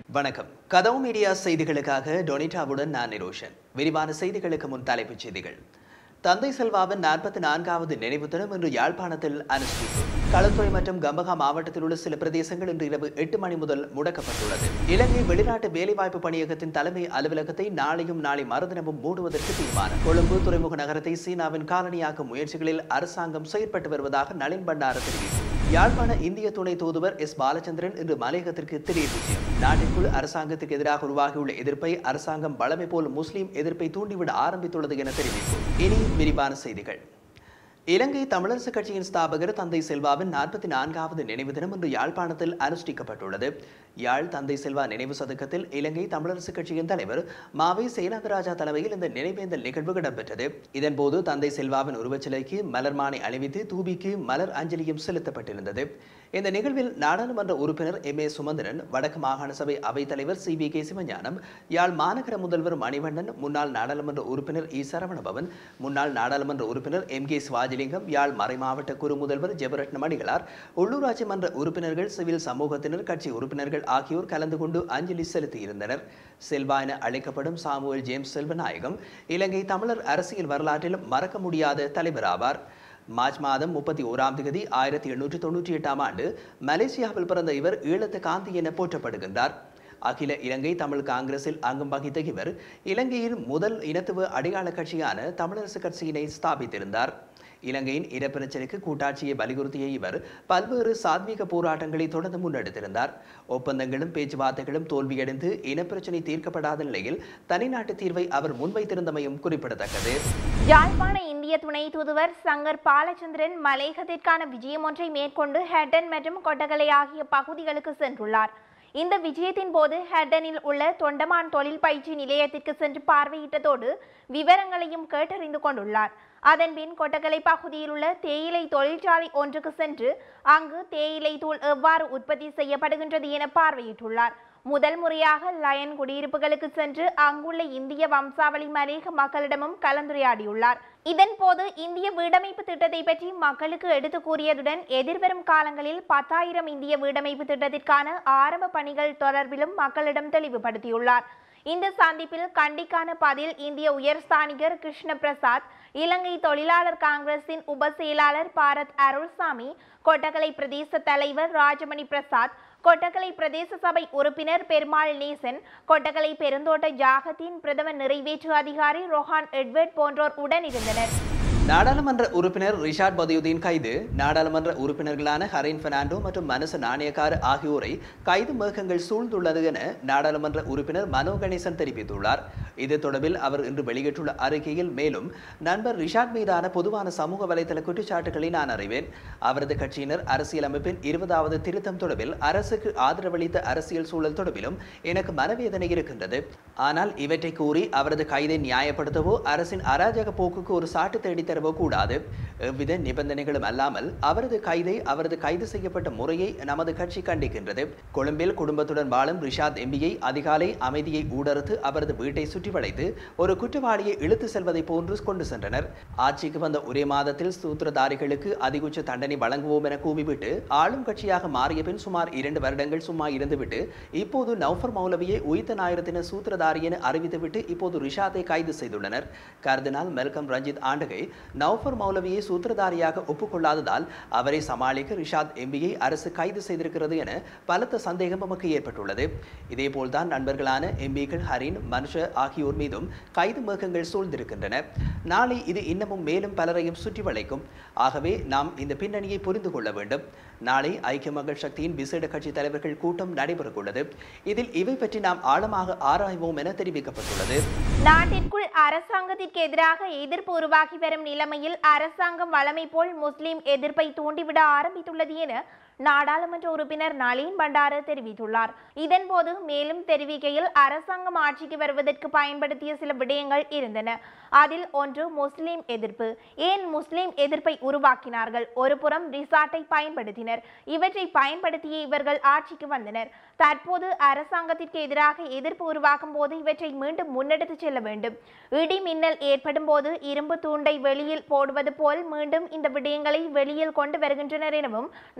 வணக்கம் கதவு மீடியா செய்திகளுக்காக டொனிட்டாவுடன் நான் நிரோஷன் விரிவான செய்திகளுக்கு முன் தலைப்புச் செய்திகள் தந்தை செல்வாவின் நாற்பத்தி நான்காவது நினைவு தினம் இன்று யாழ்ப்பாணத்தில் அனுஷ்டிப்பு களுத்துறை மற்றும் கம்பகா மாவட்டத்தில் உள்ள சில பிரதேசங்கள் இன்று இரவு எட்டு மணி முதல் முடக்கப்பட்டுள்ளது இலங்கை வெளிநாட்டு வேலைவாய்ப்பு பணியகத்தின் தலைமை அலுவலகத்தை நாளையும் நாளை மறுதினமும் மூடுவதற்கு தீர்மானம் கொழும்பு துறைமுக நகரத்தை சீனாவின் காலனியாக்கும் முயற்சிகளில் அரசாங்கம் செயற்பட்டு வருவதாக நளின் பண்டார தெரிவித்தார் யாழ்ப்பாண இந்திய துணை தூதுவர் எஸ் பாலச்சந்திரன் இன்று மலையகத்திற்கு திடீர் விஜயம் நாட்டிற்குள் அரசாங்கத்துக்கு எதிராக உருவாகியுள்ள எதிர்ப்பை அரசாங்கம் வளமை போல் முஸ்லிம் எதிர்ப்பை தூண்டிவிட ஆரம்பித்துள்ளது என தெரிவிக்கும் இனி விரிவான செய்திகள் இலங்கை தமிழரசு கட்சியின் ஸ்தாபகர் தந்தை செல்வாவின் நாற்பத்தி நான்காவது நினைவு தினம் இன்று யாழ்ப்பாணத்தில் அனுஷ்டிக்கப்பட்டுள்ளது யாழ் தந்தை செல்வா நினைவு சதுக்கத்தில் இலங்கை தமிழரசு கட்சியின் தலைவர் மாவை சேனாந்தராஜா தலைமையில் இந்த நினைவேந்தல் நிகழ்வு இடம்பெற்றது இதன்போது தந்தை செல்வாவின் உருவச்சிலைக்கு மலர் மாலை அணிவித்து தூபிக்கு மலர் அஞ்சலியும் செலுத்தப்பட்டிருந்தது இந்த நிகழ்வில் நாடாளுமன்ற உறுப்பினர் எம் ஏ சுமந்திரன் வடக்கு மாகாண சபை அவைத்தலைவர் C V K Sivagnanam Yazh மாநகர முதல்வர் மணிவண்ணன் முன்னாள் நாடாளுமன்ற உறுப்பினர் இ சரவணபவன் முன்னாள் நாடாளுமன்ற உறுப்பினர் எம் கே சிவாஜிலிங்கம் யாழ் மறைமாவட்ட குறு முதல்வர் ஜெபரட்ன மணிகளார் உள்ளூராட்சி மன்ற உறுப்பினர்கள் சிவில் சமூகத்தினர் கட்சி உறுப்பினர்கள் ஆகியோர் கலந்து கொண்டு அஞ்சலி செலுத்தியிருந்தனர் செல்வா என அழைக்கப்படும் சாமுவேல் ஜேம்ஸ் செல்வநாயகம் இலங்கை தமிழர் அரசியல் வரலாற்றிலும் மறக்க முடியாத தலைவர் ஆவார் மார்ச் மாதம் முப்பத்தி ஓராம் தேதி ஆயிரத்தி எண்ணூற்றி தொண்ணூற்றி எட்டாம் ஆண்டு மலேசியாவில் பிறந்த இவர் ஈழத்து காந்தி என போற்றப்படுகின்றார் அகில இலங்கை தமிழ் காங்கிரஸில் அங்கம் வகித்த இவர் இலங்கையின் முதல் இனத்துவ அடையாள கட்சியான தமிழரசு கட்சியினை ஸ்தாபித்திருந்தார் இலங்கையின் இடப்பிரச்சனைக்கு கூட்டாட்சியை வலியுறுத்திய இவர் பல்வேறு சாத்வீக போராட்டங்களை தொடர்ந்து முன்னெடுத்திருந்தார் ஒப்பந்தங்களும் பேச்சுவார்த்தைகளும் தோல்வியடைந்து இனப்பிரச்சனை தீர்க்கப்படாத நிலையில் தனிநாட்டு தீர்வை அவர் முன்வைத்திருந்தமையும் குறிப்பிடத்தக்கது யாழ்ப்பாண இந்திய துணை தூதுவர் சங்கர் பாலச்சந்திரன் மலையகத்திற்கான விஜயம் ஒன்றை மேற்கொண்டு ஹெட்டன் மற்றும் கொட்டகலை ஆகிய பகுதிகளுக்கு சென்றுள்ளார் இந்த விஜயத்தின் போது ஹெட்டனில் உள்ள தொண்டமான் தொழில் பயிற்சி நிலையத்திற்கு சென்று பார்வையிட்டதோடு விவரங்களையும் கேட்டறிந்து கொண்டுள்ளார் அதன்பின் கொட்டகலை பகுதியில் உள்ள தேயிலை தொழிற்சாலை ஒன்றுக்கு சென்று அங்கு தேயிலை தூள் எவ்வாறு உற்பத்தி செய்யப்படுகின்றது என பார்வையிட்டுள்ளார் முதல் முறையாக லயன் குடியிருப்புகளுக்கு சென்று அங்குள்ள இந்திய வம்சாவளி மலேக மக்களிடமும் கலந்துரையாடியுள்ளார் இதன் போது இந்திய வீடமைப்பு திட்டத்தை பற்றி மக்களுக்கு எடுத்து கூறியதுடன் எதிர்வரும் காலங்களில் பத்தாயிரம் இந்திய வீடமைப்பு திட்டத்திற்கான ஆரம்ப பணிகள் தொடர்பிலும் மக்களிடம் தெளிவுபடுத்தியுள்ளார் இந்த சந்திப்பில் கண்டிக்கான பதில் இந்திய உயர்ஸ்தானிகர் கிருஷ்ண பிரசாத் இலங்கை தொழிலாளர் காங்கிரசின் உப செயலாளர் பாரத் அருள்சாமி கொட்டகலை பிரதேச தலைவர் ராஜமணி பிரசாத் கொட்டகலை பிரதேச சபை உறுப்பினர் பெருமாள் நேசன் கொட்டகலை பெருந்தோட்ட ஜாகத்தின் பிரதம நிறைவேற்று அதிகாரி ரொஹான் எட்வர்ட் போன்றோர் உடனிருந்தனர் நாடாளுமன்ற உறுப்பினர் ரிஷாட் பதியுதீன் கைது நாடாளுமன்ற உறுப்பினர்களான ஹரின் பெர்னாண்டோ மற்றும் மனச நாணயக்கார் ஆகியோரை கைது மேகங்கள் சூழ்ந்துள்ளது என நாடாளுமன்ற உறுப்பினர் மனோ கணேசன் தெரிவித்துள்ளார் இது தொடர்பில் அவர் இன்று வெளியிட்டுள்ள அறிக்கையில் மேலும் நண்பர் ரிஷாட் மீதான பொதுவான சமூக வலைதள குற்றச்சாட்டுகளை நான் அறிவேன் அவரது கட்சியினர் அரசியலமைப்பின் இருபதாவது திருத்தம் தொடர்பில் அரசுக்கு ஆதரவளித்த அரசியல் சூழல் தொடர்பிலும் எனக்கு மனவேதனை இருக்கின்றது ஆனால் இவற்றை கூறி அவரது கைதை நியாயப்படுத்தவோ அரசின் அராஜக போக்குக்கு ஒரு சாட்டு தேடி தரவோ கூடாது எவ்வித நிபந்தனைகளும் அல்லாமல் அவரது கைதை அவரது கைது செய்யப்பட்ட முறையை நமது கட்சி கண்டிக்கின்றது கொழும்பில் குடும்பத்துடன் வாழும் ரிஷாத் எம்பியை அதிகாலை அமைதியை ஊடறுத்து அவரது வீட்டை சுற்றி வளைத்து ஒரு குற்றவாளியை இழுத்து செல்வதை போன்று கொண்டு சென்றனர் ஆட்சிக்கு வந்த ஒரே மாதத்தில் சூத்திரதாரிகளுக்கு அதிகுச்ச தண்டனை வழங்குவோம் என கூவிவிட்டு ஆளும் கட்சியாக மாறிய பின் சுமார் இரண்டு வருடங்கள் சும்மா இருந்துவிட்டு இப்போது நௌஃபர் மௌலவியை உயிர்த்த ஞாயிறத்தின சூத்திரதாரி என அறிவித்துவிட்டு இப்போது ரிஷாத்தை கைது செய்துள்ளனர் கர்தினால் மெல்கம் ரஞ்சித் ஆண்டகை நௌஃபர் மௌலவியை சூத்திரதாரியாக ஒப்புக்கொள்ளாததால் அவரை சமாளிக்க ரிஷாத் எம்பியை அரசு கைது செய்திருக்கிறது என பலத்த சந்தேகம் நமக்கு ஏற்பட்டுள்ளது இதேபோல்தான் நண்பர்களான எம்பிக்கள் ஹரின் மனுஷ ஆகியோர் மீதும் கைது மேகங்கள் சூழ்ந்திருக்கின்றன நாளை இது இன்னமும் மேலும் பலரையும் சுற்றி வளைக்கும் ஆகவே நாம் இந்த பின்னணியை புரிந்து கொள்ள வேண்டும் நாளை ஐக்கிய மக்கள் சக்தியின் விசேட கட்சி தலைவர்கள் கூட்டம் நடைபெறவுள்ளது இதில் இவை பற்றி நாம் ஆழமாக ஆராய்வோம் என தெரிவிக்கப்பட்டுள்ளது நாட்டிற்குள் அரசாங்கத்திற்கு எதிராக எதிர்ப்பு உருவாகி வரும் நிலைமையில் அரசாங்கம் வழமை போல் முஸ்லிம் எதிர்ப்பை தூண்டிவிட ஆரம்பித்துள்ளது என நாடாளுமன்ற உறுப்பினர் நளின் பண்டார தெரிவித்துள்ளார் இதன்போது மேலும் தெரிவிக்கையில் அரசாங்கம் ஆட்சிக்கு வருவதற்கு பயன்படுத்திய சில விடயங்கள் இருந்தன அதில் ஒன்று முஸ்லிம் எதிர்ப்பு ஏன் முஸ்லிம் எதிர்ப்பை உருவாக்கினார்கள் ஒரு புறம் ரிசார்ட்டை பயன்படுத்தினர் இவற்றை பயன்படுத்திய இவர்கள் ஆட்சிக்கு வந்தனர் தற்போது அரசாங்கத்திற்கு எதிராக எதிர்ப்பு உருவாக்கும் போது இவற்றை மீண்டும் முன்னெடுத்து செல்ல வேண்டும் இடி மின்னல் ஏற்படும் போது இரும்பு தூண்டை வெளியில் போடுவது போல் மீண்டும் இந்த விடயங்களை வெளியில் கொண்டு வருகின்றனர் எனவும் நளின் பண்டார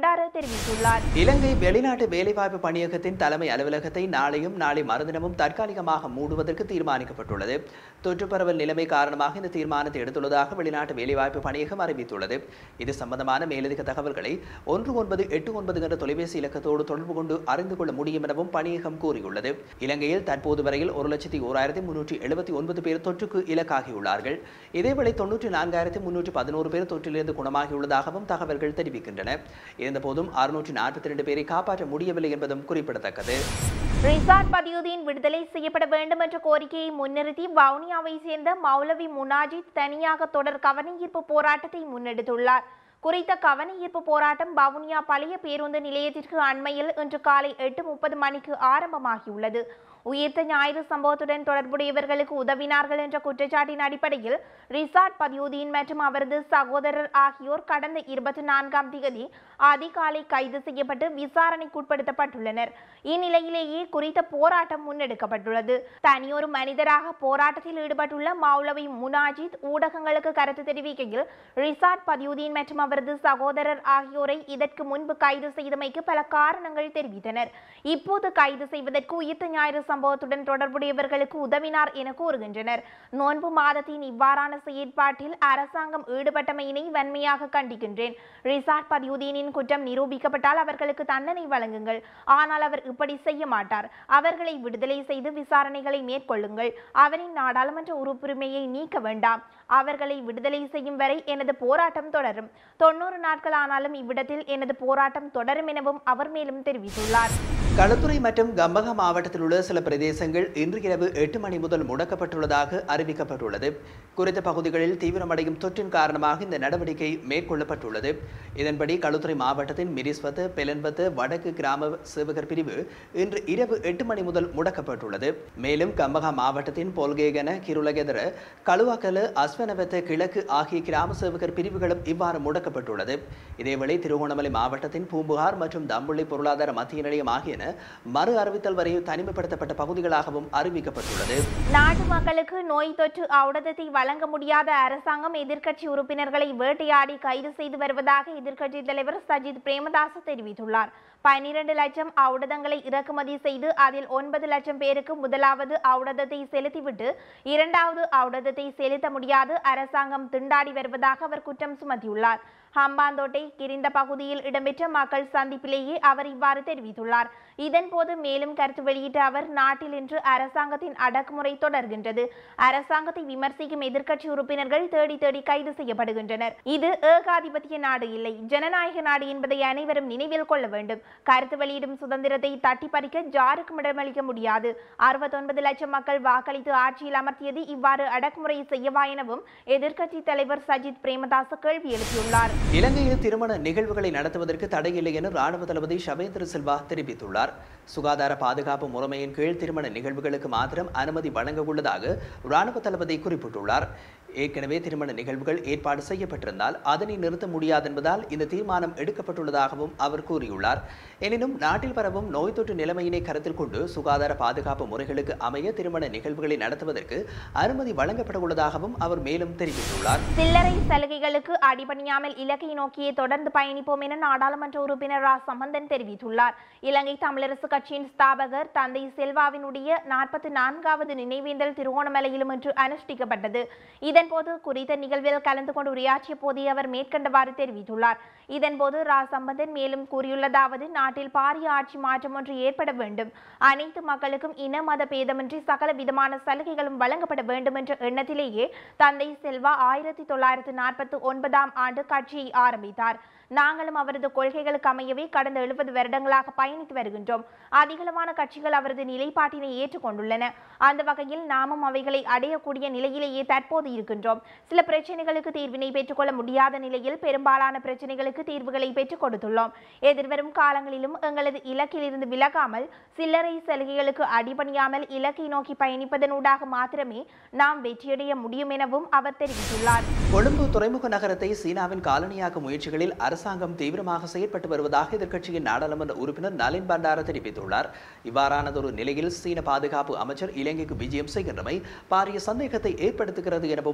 பண்டார தெரிவித்துள்ளார் இலங்கை வெளிநாட்டு வேலைவாய்ப்பு பணியகத்தின் தலைமை அலுவலகத்தை நாளையும் நாளை மறுதினமும் தற்காலிகமாக மூடுவதற்கு தீர்மானிக்கப்பட்டுள்ளது தொற்று பரவல் நிலைமை காரணமாக இந்த தீர்மானத்தை எடுத்துள்ளதாக வெளிநாட்டு வேலைவாய்ப்பு பணியகம் அறிவித்துள்ளது இது சம்பந்தமான மேலதிக தகவல்களை ஒன்று ஒன்பது எட்டு ஒன்பது என்ற தொலைபேசி இலக்கத்தோடு தொடர்பு கொண்டு அறிந்து கொள்ள முடியும் எனவும் பணியகம் கூறியுள்ளது இலங்கையில் தற்போது வரையில் ஒரு லட்சத்தி ஓராயிரத்தி முன்னூற்றி எழுபத்தி ஒன்பது பேர் தொற்றுக்கு இலக்காகியுள்ளார்கள் இதேவேளை தொன்னூற்றி நான்காயிரத்தி முன்னூற்றி பதினோரு பேர் தொற்றிலிருந்து குணமாகியுள்ளதாகவும் தகவல்கள் தெரிவிக்கின்றன இருந்தபோதும் அறுநூற்றி நாற்பத்தி ரெண்டு பேரை காப்பாற்ற முடியவில்லை என்பதும் குறிப்பிடத்தக்கது ரிசார்ட் பதியுதீன் விடுதலை செய்யப்பட வேண்டும் என்ற கோரிக்கையை முன்னிறுத்தி வவுனியாவை சேர்ந்த மௌலவி முனாஜித் தனியாக தொடர் கவனஈர்ப்பு போராட்டத்தை முன்னெடுத்துள்ளார் குறித்த கவனஈர்ப்பு போராட்டம் வவுனியா பழைய பேருந்து நிலையத்திற்கு அண்மையில் இன்று காலை எட்டு முப்பது மணிக்கு ஆரம்பமாகியுள்ளது உயிர்த்த ஞாயிறு சம்பவத்துடன் தொடர்புடையவர்களுக்கு உதவினார்கள் என்ற குற்றச்சாட்டின் அடிப்படையில் ரிசார்ட் பதியுதீன் மற்றும் அவரது சகோதரர் ஆகியோர் கடந்த இருபத்தி நான்காம் தேதி அதிகாலை கைது செய்யப்பட்டு விசாரணைக்குட்படுத்தப்பட்டுள்ளனர் இந்நிலையிலேயே குறித்த போராட்டம் முன்னெடுக்கப்பட்டுள்ளது தனியொரு மனிதராக போராட்டத்தில் ஈடுபட்டுள்ள மௌலவி முனாஜித் ஊடகங்களுக்கு கருத்து தெரிவிக்கையில் ரிசார்ட் பதியுதீன் மற்றும் அவரது சகோதரர் ஆகியோரை இதற்கு முன்பு கைது செய்தமைக்கு பல காரணங்கள் தெரிவித்தனர் இப்போது கைது செய்வதற்கு உயிர்த்த ஞாயிறு சம்பவத்துடன் தொடர்புடையவர்களுக்கு உதவினார் என கூறுகின்றனர் நோன்பு மாதத்தின் இவ்வாறான செயற்பாட்டில் அரசாங்கம் ஈடுபட்டமையினை வன்மையாக கண்டிக்கின்றேன் ரிசார்ட் பதியுதீனின் குற்றம் நிரூபிக்கப்பட்டால் அவர்களுக்கு தண்டனை வழங்குங்கள் ஆனால் அவர் இப்படி செய்ய மாட்டார் அவர்களை விடுதலை செய்து விசாரணைகளை மேற்கொள்ளுங்கள் அவரின் நாடாளுமன்ற உறுப்புரிமையை நீக்க வேண்டாம் அவர்களை விடுதலை செய்யும் வரை எனது போராட்டம் தொடரும் தொண்ணூறு நாட்கள் ஆனாலும் இவ்விடத்தில் எனது போராட்டம் தொடரும் எனவும் அவர் மேலும் தெரிவித்துள்ளார் களுத்துறை மற்றும் கம்பக மாவட்டத்தில் உள்ள சில பிரதேசங்கள் இன்று இரவு எட்டு மணி முதல் முடக்கப்பட்டுள்ளதாக அறிவிக்கப்பட்டுள்ளது குறித்த பகுதிகளில் தீவிரமடையும் தொற்றின் காரணமாக இந்த நடவடிக்கை மேற்கொள்ளப்பட்டுள்ளது இதன்படி களுத்துறை மாவட்டத்தின் மிரிஸ்வத்து பெலன்பத்து வடக்கு கிராம சேவகர் பிரிவு இன்று இரவு எட்டு மணி முதல் முடக்கப்பட்டுள்ளது மேலும் கம்பகா மாவட்டத்தின் பொல்கேகன கிருலகெதர களுவாக்கல அஸ்வனவத்த கிழக்கு ஆகிய கிராம சேவகர் பிரிவுகளும் இவ்வாறு முடக்கப்பட்டுள்ளது இதேவேளை திருகோணமலை மாவட்டத்தின் பூம்புகார் மற்றும் தம்புள்ளி பொருளாதார மத்திய நிலையம் ஆகியன மறு அறிவித்தல் வரை தனிமைப்படுத்தப்பட்ட பகுதிகளாகவும் அறிவிக்கப்பட்டுள்ளது நாட்டு மக்களுக்கு நோய் தொற்று ஔடதத்தை வழங்க முடியாத அரசாங்கம் எதிர்க்கட்சி உறுப்பினர்களை வேட்டையாடி கைது செய்து வருவதாக எதிர்க்கட்சி தலைவர் சஜித் பிரேமதாச தெரிவித்துள்ளார் பன்னிரண்டு லட்சம் ஔடதங்களை இறக்குமதி செய்து அதில் ஒன்பது லட்சம் பேருக்கு முதலாவது ஔடதத்தை செலுத்திவிட்டு இரண்டாவது ஔடதத்தை செலுத்த முடியாது அரசாங்கம் திண்டாடி வருவதாக அவர் குற்றம் சுமத்தியுள்ளார் ஹம்பாந்தோட்டை கிரிந்த பகுதியில் இடம்பெற்ற மக்கள் சந்திப்பிலேயே அவர் இவ்வாறு தெரிவித்துள்ளார் இதன்போது மேலும் கருத்து வெளியிட்ட அவர் நாட்டில் இன்று அரசாங்கத்தின் அடக்குமுறை தொடர்கின்றது அரசாங்கத்தை விமர்சிக்கும் எதிர்க்கட்சி உறுப்பினர்கள் தேடி தேடி கைது செய்யப்படுகின்றனர் இது ஏகாதிபத்திய நாடு இல்லை ஜனநாயக நாடு என்பதை அனைவரும் நினைவில் கொள்ள வேண்டும் கருத்து வெளியிடும் சுதந்திரத்தை தட்டி பறிக்க ஜாருக்கும் இடமளிக்க முடியாது அறுபத்தொன்பது லட்சம் மக்கள் வாக்களித்து ஆட்சியில் அமர்த்தியது இவ்வாறு அடக்குமுறை செய்யவா எனவும் எதிர்க்கட்சி தலைவர் சஜித் பிரேமதாச கேள்வி எழுப்பியுள்ளார் இலங்கையில் திருமண நிகழ்வுகளை நடத்துவதற்கு தடையில்லை என ராணுவ தளபதி ஷவேந்திர சில்வா தெரிவித்துள்ளார் சுகாதார பாதுகாப்பு முறைமையின் கீழ் திருமண நிகழ்வுகளுக்கு மாத்திரம் அனுமதி வழங்க உள்ளதாக ராணுவ தளபதி குறிப்பிட்டுள்ளார் ஏற்கனவே திருமண நிகழ்வுகள் ஏற்பாடு செய்யப்பட்டிருந்தால் அதனை நிறுத்த முடியாது என்பதால் இந்த தீர்மானம் எடுக்கப்பட்டுள்ளதாகவும் அவர் கூறியுள்ளார் எனினும் நாட்டில் பரவும் நோய் தொற்று நிலைமையினை கருத்தில் கொண்டு சுகாதார பாதுகாப்பு முறைகளுக்கு அமைய திருமண நிகழ்வுகளை நடத்துவதற்கு அனுமதி வழங்கப்பட உள்ளதாகவும் அவர் மேலும் தெரிவித்துள்ளார் சில்லறை சலுகைகளுக்கு அடிபணியாமல் இலக்கை நோக்கியே தொடர்ந்து பயணிப்போம் என நாடாளுமன்ற உறுப்பினர் ரா சம்பந்தன் தெரிவித்துள்ளார் இலங்கை தமிழரசு கட்சியின் ஸ்தாபகர் தந்தை செல்வாவினுடைய நாற்பத்தி நான்காவது நினைவேந்தல் திருவோணமலையிலும் இன்று அனுஷ்டிக்கப்பட்டது இதன்போது குறித்த நிகழ்வில் கலந்து கொண்டு உரையாற்றிய போதே அவர் மேற்கண்டவாறு தெரிவித்துள்ளார் இதன்போது ரா சம்பந்தன் மேலும் கூறியுள்ளதாவது நாட்டில் பாரிய ஆட்சி மாற்றம் ஒன்று ஏற்பட வேண்டும் அனைத்து மக்களுக்கும் இன மத பேதமின்றி சகல விதமான சலுகைகளும் வழங்கப்பட வேண்டும் என்ற எண்ணத்திலேயே தந்தை செல்வா ஆயிரத்தி தொள்ளாயிரத்து நாற்பத்தி ஒன்பதாம் ஆண்டு கட்சியை ஆரம்பித்தார் நாங்களும் அவரது கொள்கைகளுக்கு அமையவே கடந்த எழுபது வருடங்களாக பயணித்து வருகின்றோம் அதிகளவான கட்சிகள் அவரது நிலைப்பாட்டினை ஏற்றுக்கொண்டுள்ளன அந்த வகையில் நாமும் அவைகளை அடையக்கூடிய நிலையிலேயே தற்போது இருக்கின்றோம் சில பிரச்சனைகளுக்கு தீர்வினை பெற்றுக்கொள்ள முடியாத நிலையில் பெரும்பாலான பிரச்சனைகளுக்கு தீர்வுகளை பெற்றுக் கொடுத்துள்ளோம் எதிர்வரும் காலங்களிலும் எங்களது இலக்கில் இருந்து விலகாமல் சில்லறை சலுகைகளுக்கு அடிபணியாமல் இலக்கை நோக்கி பயணிப்பதனூடாக மாத்திரமே நாம் வெற்றியடைய முடியும் எனவும் அவர் தெரிவித்துள்ளார் கொழும்பு துறைமுக நகரத்தை சீனாவின் காலனியாக்க முயற்சிகளில் அரசாங்கம் தீவிரமாக செயற்பட்டு வருவதாக எதிர்க்கட்சியின் நாடாளுமன்ற உறுப்பினர் நளின் பண்டார தெரிவித்துள்ளார் இவ்வாறானதொரு நிலையில் சீன பாதுகாப்பு அமைச்சர் இலங்கைக்கு விஜயம் செய்கின்றமை பாரிய சந்தேகத்தை ஏற்படுத்துகிறது எனவும்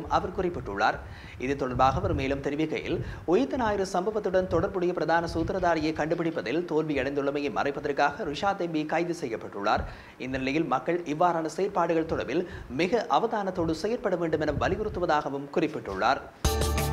அவர் குறிப்பிட்டுள்ளார் இது தொடர்பாக அவர் மேலும் தெரிவிக்கையில் உயிர்த்த ஞாயிறு சம்பவத்துடன் தொடர்புடைய பிரதான சூத்திரதாரியை கண்டுபிடிப்பதில் தோல்வியடைந்துள்ளமையை மறைப்பதற்காக ரிஷாத் எம்பி கைது செய்யப்பட்டுள்ளார் இந்த நிலையில் மக்கள் இவ்வாறான செயற்பாடுகள் தொடர்பில் மிக அவதானத்தோடு செயற்பட வேண்டும் என வலியுறுத்துவதாகவும் குறிப்பிட்டுள்ளார்